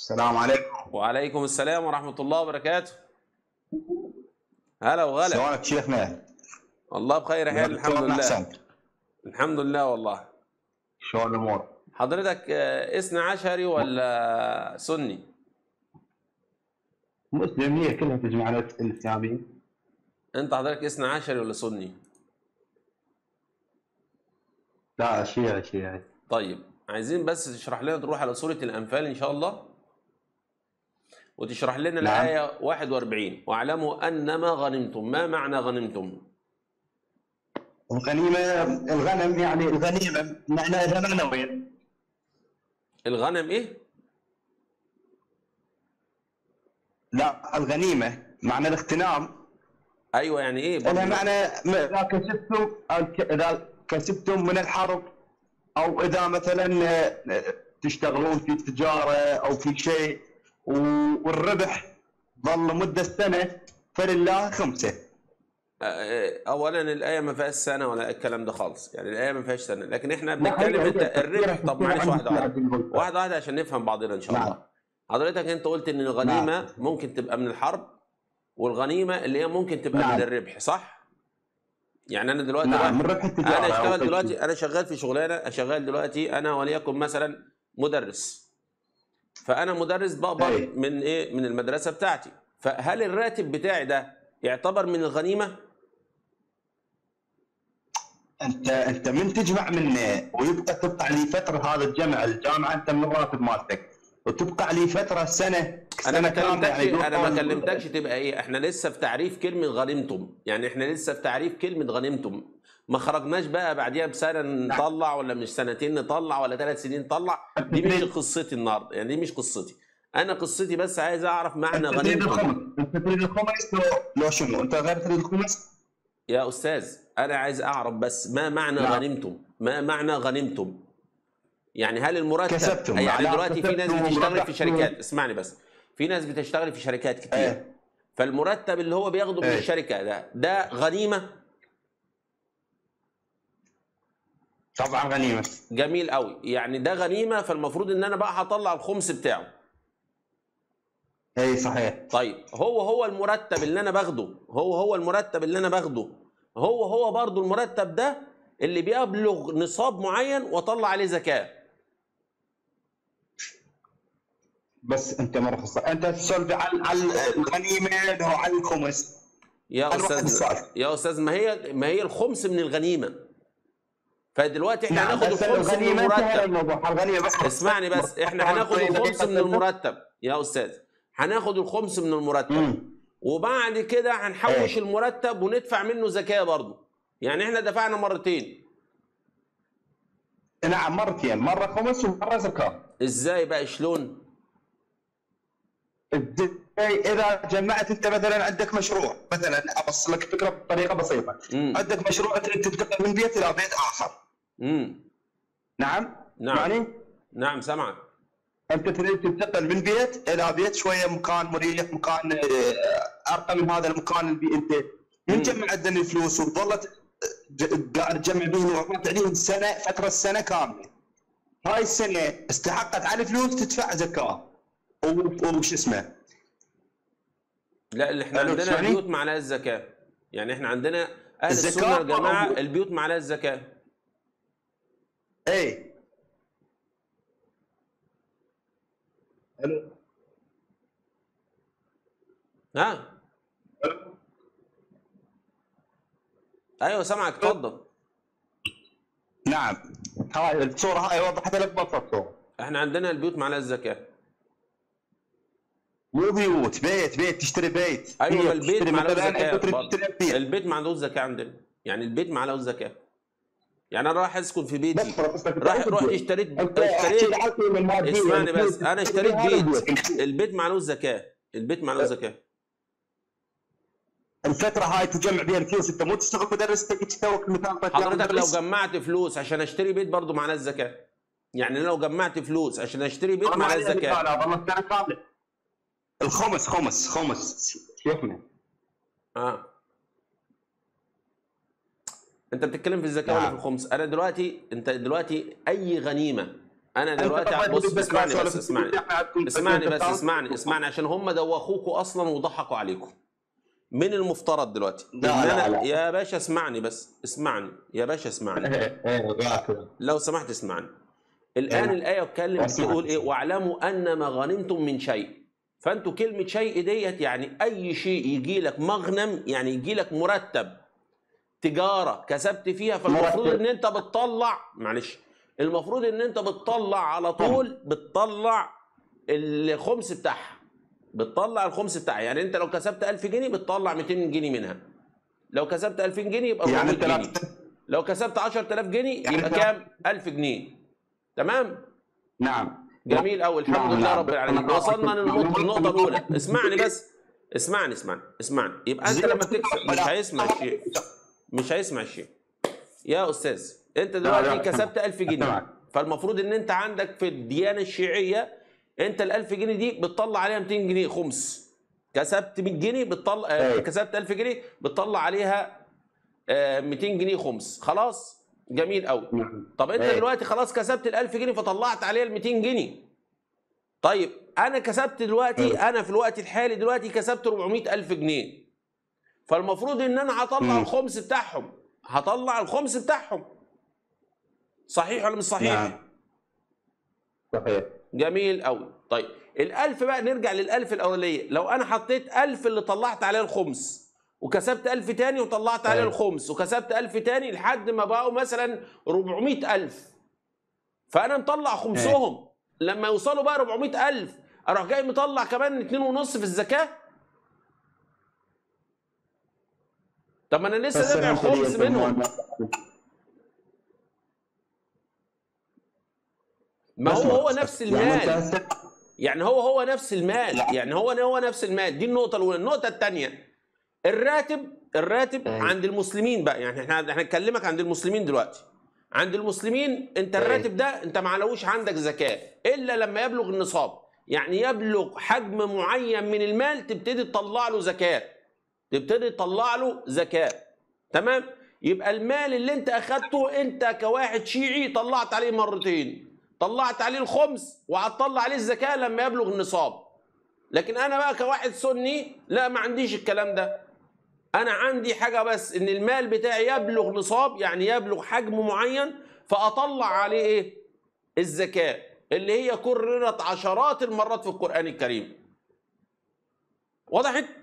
السلام عليكم وعليكم السلام ورحمة الله وبركاته هلا وغلا شلونك شيخنا؟ والله بخير حال الحمد دكتور لله أحسن. الحمد لله والله شلون الامور؟ حضرتك آه، اثنى عشري ولا سني مسلم هي كلها تجمعنا الاسلاميه انت حضرتك اثنى عشري ولا سني لا شيعي شيعي طيب عايزين بس تشرح لنا تروح على سورة الأنفال إن شاء الله وتشرح لنا نعم. الآية 41 واعلموا أنما غنمتم ما معنى غنمتم الغنيمه الغنم يعني الغنيمه معناها معنويا الغنم إيه؟ لا الغنيمه معنى الاغتنام أيوة يعني إيه؟ لها برضه؟ معنى م- اذا كسبتم اذا كسبتم من الحرب او اذا مثلا آه، تشتغلون في تجاره او في شيء و- والربح ظل مده سنه فلله خمسه آه، أولا الآية ما فيهاش سنة ولا الكلام ده خالص يعني الآية ما فيهاش سنة لكن إحنا لا، بنتكلم هي- أنت هي الربح تفسير- طب معلش تفسير واحدة عن واحدة عبد البلطة. واحدة واحدة عشان نفهم بعضنا إن شاء نعم. الله حضرتك أنت قلت إن الغنيمة ممكن تبقى من الحرب والغنيمة اللي هي ممكن تبقى نعم. من الربح صح؟ يعني أنا دلوقتي نعم رايح- من ربح التجاره انا أو اشتغل شيء. دلوقتي انا شغال في شغلانه أنا شغال دلوقتي انا وليكن مثلا مدرس فانا مدرس بقبض أي. من ايه من المدرسه بتاعتي فهل الراتب بتاعي ده يعتبر من الغنيمه انت انت من تجمع منه ويبقى تبقى لي فتره هذا الجمع الجامعه انت من الراتب مالتك وتبقى لي فتره سنه انا سنه ما كامله كلمتكش يعني انا ما يقول- كلمتكش تبقى ايه احنا لسه في تعريف كلمه غنمتم يعني احنا لسه في تعريف كلمه غنمتم ما خرجناش بقى بعديها بسنه نطلع ولا مش سنتين نطلع ولا ثلاث سنين نطلع دي مش قصتي النهارده يعني دي مش قصتي انا قصتي بس عايز اعرف معنى انت تريد غنمتم الخمس انت تريد الخمس لو لو شنو انت غير تريد الخمس يا استاذ انا عايز اعرف بس ما معنى نعم. غنمتم ما معنى غنمتم يعني هل المرتب كسبتم. يعني معناه دلوقتي في ناس كسبتم بتشتغل في وربحتم. شركات اسمعني بس في ناس بتشتغل في شركات كتير ايه فالمرتب اللي هو بياخده من إيه. الشركه ده ده غنيمه طبعا غنيمه جميل قوي يعني ده غنيمه فالمفروض ان انا بقى هطلع الخمس بتاعه اي صحيح طيب هو هو المرتب اللي انا باخده هو هو المرتب اللي انا باخده هو هو برضو المرتب ده اللي بيبلغ نصاب معين واطلع عليه زكاه بس انت مرخص انت تسولف عن عن الغنيمه لو عن الخمس يا أنا واحد استاذ السؤال. يا استاذ ما هي ما هي الخمس من الغنيمه فدلوقتي احنا نعم هناخد بس الخمس من الغنيمه انتهى المرتب الموضوع الغنيمه بس اسمعني بس احنا هناخد الخمس من المرتب يا استاذ هناخد الخمس من المرتب امم وبعد كده هنحوش إيه. المرتب وندفع منه زكاه برضه يعني احنا دفعنا مرتين نعم مرتين مره خمس ومره زكاه ازاي بقى شلون ازاي اذا جمعت انت مثلا عندك مشروع مثلا ابسط لك فكره بطريقه بسيطه امم عندك مشروع تريد تنتقل من بيت الى بيت اخر امم نعم نعم. يعني نعم سامعك انت تريد تنتقل من بيت الى بيت شويه مكان مريح مكان آه، ارقى من هذا المكان اللي انت مم. من جمع عندنا الفلوس وظلت ج- قاعد تجمع بهم وعملت عليهم سنه فتره سنه كامله هاي السنه استحقت على الفلوس تدفع زكاه و- وش اسمه لا اللي احنا ألو، عندنا تسمعني؟ البيوت ما عليها الزكاه يعني احنا عندنا اهل الزكاة السنه يا جماعه أو- البيوت ما عليها الزكاه اي الو ها ايوه سامعك اتفضل نعم هاي الصوره هاي وضحت لك بسط الصوره احنا عندنا البيوت ما عليها الزكاه مو بيوت بيت بيت تشتري بيت ايوه هي ما البيت تشتري ما عليه مثلاً زكاه أنت تريد برضه. تشتري بيت. البيت ما عندوش زكاه عندنا يعني البيت ما عليه زكاه يعني انا رايح اسكن في بيتي بس قصدك راح تعرف رحت البيت. اشتريت أنت اشتريت أحكي لك من المادية. اسمعني البيت بس انا تشتري اشتريت هذا بيت البيت. البيت ما عليهوش زكاه البيت ما عليهوش زكاه الفتره هاي تجمع بها الفلوس انت مو تشتغل مدرس تجي تسوق مثال طيب حضرتك لو مدرس. جمعت فلوس عشان اشتري بيت برضه معناه الزكاه يعني أنا لو جمعت فلوس عشان اشتري بيت أنا ما معناه علي الزكاه مثال، والله السنه كامله الخمس خمس خمس شيخنا اه انت بتتكلم في الزكاه ولا نعم. في الخمس انا دلوقتي انت دلوقتي اي غنيمه انا أنت دلوقتي طبعاً بص بدك اسمعني سؤال بس في اسمعني الإذاعة تكون اسمعني بس بتاعت- اسمعني اسمعني عشان هم دوخوكوا اصلا وضحكوا عليكم من المفترض دلوقتي لا، إن لا، أنا لا. يا باشا اسمعني بس اسمعني يا باشا اسمعني إيه، إيه، ذاك. لو سمحت اسمعني الان أيوة. الايه بتتكلم أسمعك. بتقول ايه واعلموا ان ما غنمتم من شيء فانتوا كلمه شيء ديت يعني اي شيء يجي لك مغنم يعني يجي لك مرتب تجاره كسبت فيها فالمفروض مرتب. ان انت بتطلع معلش المفروض ان انت بتطلع على طول بتطلع الخمس بتاعها بتطلع الخمس بتاعها يعني انت لو كسبت 1000 جنيه بتطلع 200 جنيه منها لو كسبت 2000 جنيه يبقى يعني 400 انت جنيه لا لو كسبت 10000 جنيه يعني يبقى انت- كام 1000 جنيه تمام نعم جميل قوي الحمد نعم، لله نعم. رب العالمين أنا- وصلنا للنقطه أنا- النقطه الاولى اسمعني بس اسمعني اسمعني اسمعني يبقى انت لما بتكسب مش هيسمع الشيء مش هيسمع الشيء يا استاذ انت دلوقتي لا، كسبت 1000 جنيه سمعك. فالمفروض ان انت عندك في الديانه الشيعيه انت ال 1000 جنيه دي بتطلع عليها 200 جنيه خمس كسبت 100 جنيه بتطلع آه، أيوة. كسبت 1000 جنيه بتطلع عليها آه، 200 جنيه خمس خلاص جميل قوي نعم. طب انت أيوة. دلوقتي خلاص كسبت ال 1000 جنيه فطلعت عليها ال 200 جنيه طيب انا كسبت دلوقتي أيوة. انا في الوقت الحالي دلوقتي كسبت 400 الف جنيه فالمفروض ان انا هطلع مم. الخمس بتاعهم هطلع الخمس بتاعهم صحيح ولا مش صحيح نعم صحيح جميل قوي طيب الألف بقى نرجع للألف الأولية لو أنا حطيت ألف اللي طلعت عليه الخمس وكسبت ألف تاني وطلعت عليه أيوة. الخمس وكسبت ألف تاني لحد ما بقوا مثلا 400 ألف فأنا مطلع خمسهم لما يوصلوا بقى 400 ألف أروح جاي مطلع كمان اتنين ونص في الزكاة طب ما أنا لسه بس دافع أنت خمس ليه منهم تسمون- ما بس هو هو نفس يعني أنت المال هسه- يعني هو هو نفس المال لا. يعني هو هو نفس المال دي النقطة الأولى النقطة الثانية الراتب الراتب أيوة. عند المسلمين بقى يعني احنا احنا هنكلمك عند المسلمين دلوقتي عند المسلمين انت أيوة. الراتب ده انت ما علوش عندك زكاة الا لما يبلغ النصاب يعني يبلغ حجم معين من المال تبتدي تطلع له زكاة تبتدي تطلع له زكاة تمام يبقى المال اللي انت اخدته انت كواحد شيعي طلعت عليه مرتين طلعت عليه الخمس وهتطلع عليه الزكاة لما يبلغ النصاب لكن انا بقى كواحد سني لا ما عنديش الكلام ده انا عندي حاجه بس ان المال بتاعي يبلغ نصاب يعني يبلغ حجم معين فاطلع عليه ايه الزكاه اللي هي كررت عشرات المرات في القران الكريم وضحت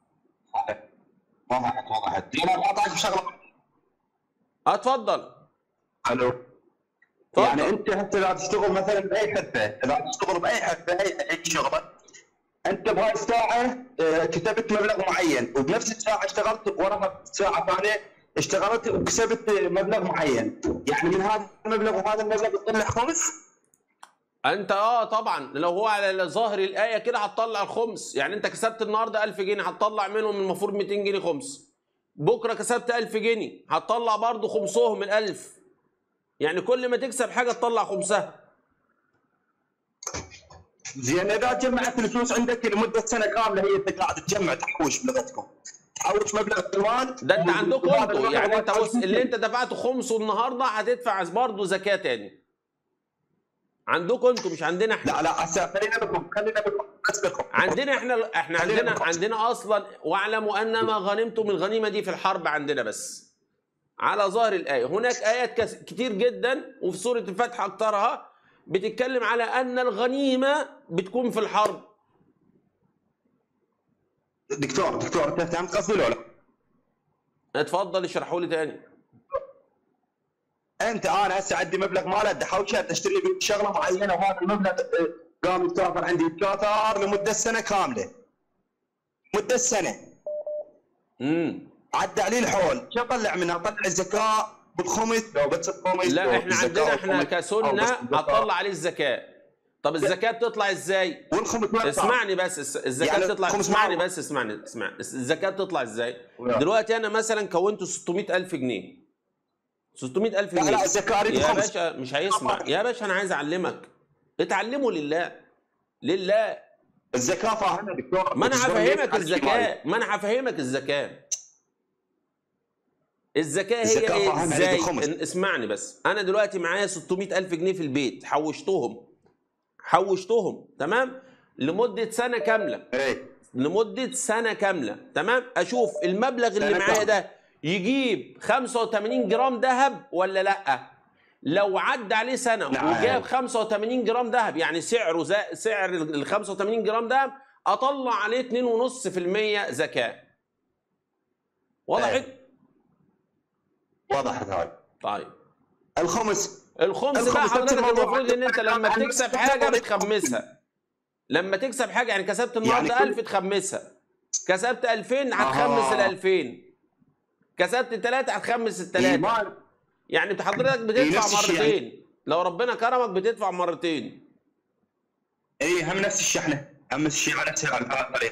وضحت وضحت انا بقطعك بشغله اتفضل الو اتفضل يعني انت هسه اذا تشتغل مثلا باي حرفه اذا تشتغل باي حرفه اي اي شغله انت بهاي الساعه اه، كتبت مبلغ معين وبنفس الساعه اشتغلت وراها ساعه ثانيه اشتغلت وكسبت مبلغ معين يعني من هذا المبلغ وهذا المبلغ تطلع خمس انت اه طبعا لو هو على ظاهر الايه كده هتطلع الخمس يعني انت كسبت النهارده 1000 جنيه هتطلع منهم المفروض 200 جنيه خمس بكره كسبت 1000 جنيه هتطلع برضه خمسهم من 1000 يعني كل ما تكسب حاجه تطلع خمسها زين اذا جمعت الفلوس عندك لمده سنه كامله هي انت قاعد تجمع تحوش بلغتكم تحوش مبلغ المال ده انت عندكم وهذا انتوا المبلغ يعني انت ما بص اللي انت دفعته خمسه النهارده هتدفع برضه زكاه تاني عندكم انتوا مش عندنا احنا لا لا هسه خلينا بكم خلينا بكم بس بكم عندنا احنا احنا خلينا عندنا نخلص. عندنا اصلا واعلموا ان ما غنمتم الغنيمه دي في الحرب عندنا بس على ظاهر الايه هناك ايات كس- كتير جدا وفي سوره الفتح اكثرها بتتكلم على ان الغنيمه بتكون في الحرب دكتور دكتور انت فهمت قصدي ولا لا؟ اتفضل اشرحوا لي تاني انت انا هسه عندي مبلغ مال ادي حوشه اشتري بيه شغله معينه وهذا المبلغ اه، قام يتكاثر عندي يتكاثر لمده سنه كامله مده سنه امم عدى عليه الحول شو اطلع منها؟ اطلع الزكاه بالخمس لو بس الخمس لو لا احنا الزكاة عندنا احنا والخمس، أو كسنه بس الزكاة. هتطلع عليه الزكاه طب الزكاه بتطلع ازاي والخمس ما يطلع. اسمعني بس الس- الزكاه يعني بتطلع خمس اسمعني مرات. بس اسمعني اسمعني الزكاه بتطلع ازاي لا. دلوقتي انا مثلا كونت 600000 جنيه 600000 لا جنيه لا الزكاه اريد يا خمس باشا مش هيسمع يا باشا انا عايز اعلمك اتعلموا لله لله الزكاه فاهمها دكتور ما انا بس شلون هفهمك يفعل شيء الزكاه ما انا هفهمك الزكاه الزكاة هي الزكاة ايه طبعاً ازاي عليك الخمس. إن- اسمعني بس انا دلوقتي معايا 600 الف جنيه في البيت حوشتهم حوشتهم تمام لمدة سنة كاملة ايه لمدة سنة كاملة تمام اشوف المبلغ اللي سنة معايا كاملة. ده يجيب 85 جرام ذهب ولا لا لو عدى عليه سنة نعم. وجاب 85 جرام ذهب يعني سعره زي سعر ال 85 جرام ذهب اطلع عليه 2.5% زكاة وضحت؟ إيه. وضحت هاي طيب الخمس الخمس الخمس بقى حضرتك تكتب المفروض موضوع- ان انت لما عن- تكسب عن- حاجه عن- بتخمسها لما تكسب حاجه يعني كسبت النهارده يعني كل- 1000 تخمسها كسبت 2000 هتخمس ال آه. 2000 كسبت ثلاثة هتخمس الثلاثة ايمان يعني حضرتك إيه، بتدفع نفس الشيء مرتين لو ربنا كرمك بتدفع مرتين اي هم نفس الشحنه هم نفس الشيء على نفس الطريقه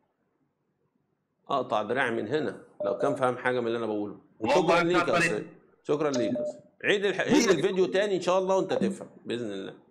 اقطع دراعي من هنا لو كان فاهم حاجه من اللي انا بقوله والله شكرا أنت ليك يا طريق. استاذ شكرا ليك يا أستاذ. عيد الح... عيد الفيديو تاني ان شاء الله وانت تفهم باذن الله